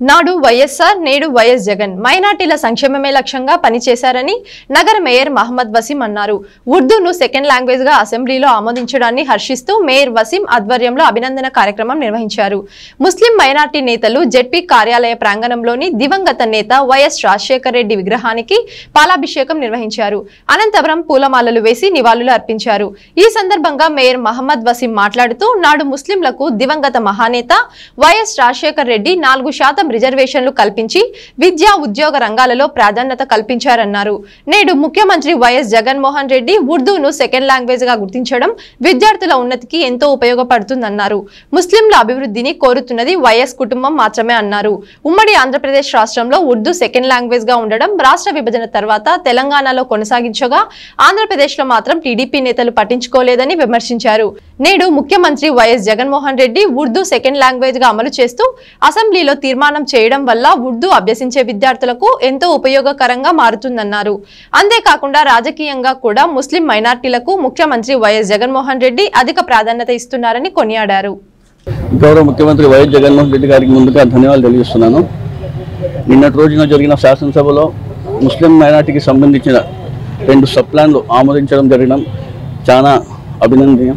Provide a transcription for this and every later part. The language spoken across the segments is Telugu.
నాడు వైఎస్ఆర్ నేడు వైఎస్ జగన్ మైనార్టీల సంక్షేమమే లక్ష్యంగా పనిచేశారని నగర మేయర్ మహమ్మద్ వసీం అన్నారు ఉర్దూను సెకండ్ లాంగ్వేజ్ గా అసెంబ్లీలో ఆమోదించడాన్ని హర్షిస్తూ మేయర్ వసీం ఆధ్వర్యంలో అభినందన కార్యక్రమం నిర్వహించారు ముస్లిం మైనార్టీ నేతలు జెడ్పీ కార్యాలయ ప్రాంగణంలోని దివంగత నేత వైఎస్ రాజశేఖర రెడ్డి విగ్రహానికి పాలాభిషేకం నిర్వహించారు అనంతరం పూలమాలలు వేసి నివాళులు అర్పించారు ఈ సందర్భంగా మేయర్ మహమ్మద్ వసీం మాట్లాడుతూ నాడు ముస్లింలకు దివంగత మహానేత వైఎస్ రాజశేఖర్ రెడ్డి నాలుగు శాతం రిజర్వేషన్లు కల్పించి విద్యా ఉద్యోగ రంగాలలో ప్రాధాన్యత కల్పించారన్నారు నేడు ముఖ్యమంత్రి వైఎస్ జగన్మోహన్ రెడ్డి ఉర్దూను సెకండ్ లాంగ్వేజ్ గా గుర్తించడం విద్యార్థుల ఉన్నతికి ఎంతో ఉపయోగపడుతుందన్నారు ముస్లింల అభివృద్ధిని కోరుతున్నది వైఎస్ కుటుంబం మాత్రమే అన్నారు ఉమ్మడి ఆంధ్రప్రదేశ్ రాష్ట్రంలో ఉర్దూ సెకండ్ లాంగ్వేజ్ గా ఉండడం రాష్ట్ర విభజన తర్వాత తెలంగాణలో కొనసాగించగా ఆంధ్రప్రదేశ్ లో మాత్రం టీడీపీ నేతలు పట్టించుకోలేదని విమర్శించారు నేడు ముఖ్యమంత్రి వైఎస్ జగన్మోహన్ రెడ్డి ఉర్దూ సెకండ్ లాంగ్వేజ్ గా అమలు చేస్తూ అసెంబ్లీలో తీర్మానం చేయడం వల్ల ఉర్దూ అభ్యసించే విద్యార్థులకు ఎంతో ఉపయోగకరంగా మారుతుందన్నారు అంతేకాకుండా రాజకీయంగా కూడా ముస్లిం మైనార్టీలకు ముఖ్యమంత్రి వైఎస్ జగన్మోహన్ రెడ్డి అధిక ప్రాధాన్యత ఇస్తున్నారని కొనియాడారు గౌరవ ముఖ్యమంత్రి వైఎస్ జగన్మోహన్ రెడ్డి గారికి ముందుగా ధన్యవాదాలు తెలియజేస్తున్నాను నిన్నటి రోజున జరిగిన శాసనసభలో ముస్లిం మైనార్టీకి సంబంధించిన రెండు సబ్ ప్లాన్లు ఆమోదించడం జరగడం చాలా అభినందనీయం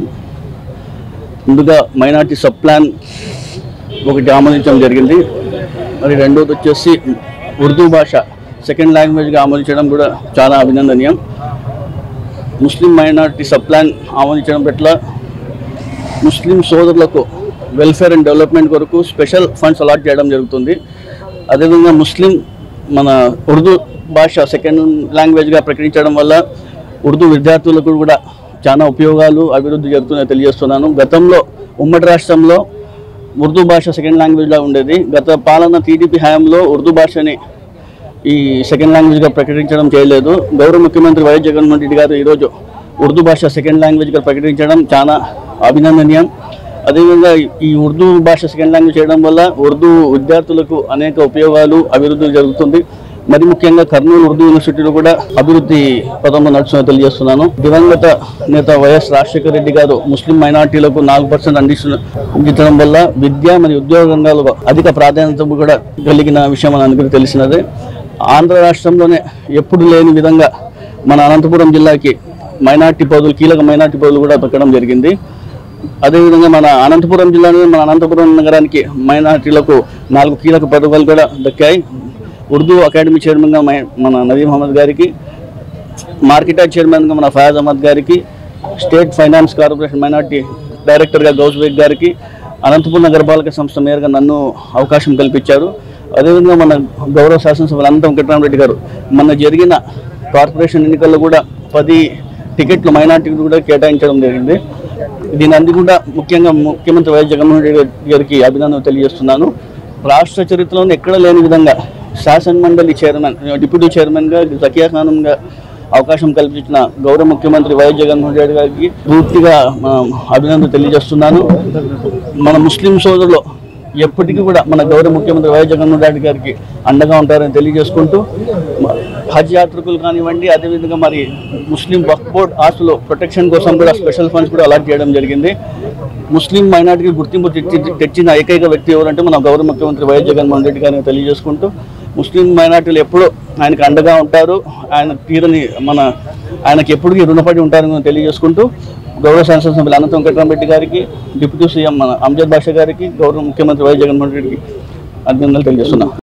ముందుగా మైనార్టీ సబ్ ప్లాన్ ఒకటి ఆమోదించడం జరిగింది మరి రెండోది వచ్చేసి ఉర్దూ భాష సెకండ్ లాంగ్వేజ్గా ఆమోదించడం కూడా చాలా అభినందనీయం ముస్లిం మైనార్టీ సబ్ ప్లాన్ ఆమోదించడం పట్ల ముస్లిం సోదరులకు వెల్ఫేర్ అండ్ డెవలప్మెంట్ కొరకు స్పెషల్ ఫండ్స్ అలాట్ చేయడం జరుగుతుంది అదేవిధంగా ముస్లిం మన ఉర్దూ భాష సెకండ్ లాంగ్వేజ్గా ప్రకటించడం వల్ల ఉర్దూ విద్యార్థులకు కూడా చాలా ఉపయోగాలు అభివృద్ధి జరుగుతున్నాయని తెలియజేస్తున్నాను గతంలో ఉమ్మడి రాష్ట్రంలో ఉర్దూ భాష సెకండ్ లాంగ్వేజ్గా ఉండేది గత పాలన టీడీపీ హయాంలో ఉర్దూ భాషని ఈ సెకండ్ లాంగ్వేజ్గా ప్రకటించడం చేయలేదు గౌరవ ముఖ్యమంత్రి వైఎస్ జగన్మోహన్ రెడ్డి గారు ఈరోజు ఉర్దూ భాష సెకండ్ లాంగ్వేజ్గా ప్రకటించడం చాలా అభినందనీయం అదేవిధంగా ఈ ఉర్దూ భాష సెకండ్ లాంగ్వేజ్ చేయడం వల్ల ఉర్దూ విద్యార్థులకు అనేక ఉపయోగాలు అభివృద్ధి జరుగుతుంది మరి ముఖ్యంగా కర్నూలు ఉర్దూ యూనివర్సిటీలో కూడా అభివృద్ధి పదంలో నడుస్తుందని తెలియజేస్తున్నాను దివంగత నేత వైఎస్ రాజశేఖర రెడ్డి గారు ముస్లిం మైనార్టీలకు నాలుగు పర్సెంట్ అందిస్తున్న అందించడం వల్ల విద్య మరియు ఉద్యోగ రంగాల్లో అధిక ప్రాధాన్యత కూడా కలిగిన విషయం మన అందరికీ తెలిసినదే ఆంధ్ర రాష్ట్రంలోనే ఎప్పుడు లేని విధంగా మన అనంతపురం జిల్లాకి మైనార్టీ పదవులు కీలక మైనార్టీ పదవులు కూడా దక్కడం జరిగింది అదేవిధంగా మన అనంతపురం జిల్లాలో మన అనంతపురం నగరానికి మైనార్టీలకు నాలుగు కీలక పదవులు కూడా దక్కాయి ఉర్దూ అకాడమీ చైర్మన్గా మై- మన నవీం అహ్మద్ గారికి మార్కెట్ యార్డ్ చైర్మన్గా మన ఫయాజ్ అహ్మద్ గారికి స్టేట్ ఫైనాన్స్ కార్పొరేషన్ మైనార్టీ డైరెక్టర్గా గౌస్ బేగ్ గారికి అనంతపురం నగరపాలక సంస్థ మేయర్గా నన్ను అవకాశం కల్పించారు అదేవిధంగా మన గౌరవ శాసనసభ్యులు అనంతం వెంకటరామరెడ్డి గారు మొన్న జరిగిన కార్పొరేషన్ ఎన్నికల్లో కూడా పది టికెట్లు మైనార్టీకి కూడా కేటాయించడం జరిగింది దీని అంది కూడా ముఖ్యంగా ముఖ్యమంత్రి వైఎస్ జగన్మోహన్ రెడ్డి గారికి అభినందనలు తెలియజేస్తున్నాను రాష్ట్ర చరిత్రలో ఎక్కడ లేని విధంగా శాసన మండలి చైర్మన్ డిప్యూటీ చైర్మన్గా జకియా ఖానంగా అవకాశం కల్పించిన గౌరవ ముఖ్యమంత్రి వైఎస్ జగన్మోహన్ రెడ్డి గారికి పూర్తిగా ఆ, అభినందనలు తెలియజేస్తున్నాను మన ముస్లిం సోదరులు ఎప్పటికీ కూడా మన గౌరవ ముఖ్యమంత్రి వైఎస్ జగన్మోహన్ రెడ్డి గారికి అండగా ఉంటారని తెలియజేసుకుంటూ మ- హజ్ యాత్రికులు కానివ్వండి అదేవిధంగా మరి ముస్లిం వక్ఫ్ బోర్డ్ ఆస్తులు ప్రొటెక్షన్ కోసం కూడా స్పెషల్ ఫండ్స్ కూడా అలాట్ చేయడం జరిగింది ముస్లిం మైనార్టీకి గుర్తింపు తెచ్చి తెచ్చిన ఏకైక వ్యక్తి ఎవరంటే మన గౌరవ ముఖ్యమంత్రి వైఎస్ జగన్మోహన్ రెడ్డి గారిని తెలియజేసుకుంటూ ముస్లిం మైనార్టీలు ఎప్పుడూ ఆయనకు అండగా ఉంటారు ఆయన తీరని మన ఆయనకి ఎప్పటికీ రుణపడి ఉంటారని తెలియజేసుకుంటూ గౌరవ శాసనసభ్యులు అనంత వెంకటరామరెడ్డి గారికి డిప్యూటీ సీఎం మన అంజద్ బాషా గారికి గౌరవ ముఖ్యమంత్రి వైఎస్ జగన్మోహన్ రెడ్డికి అభినందనలు తెలియజేస్తున్నాం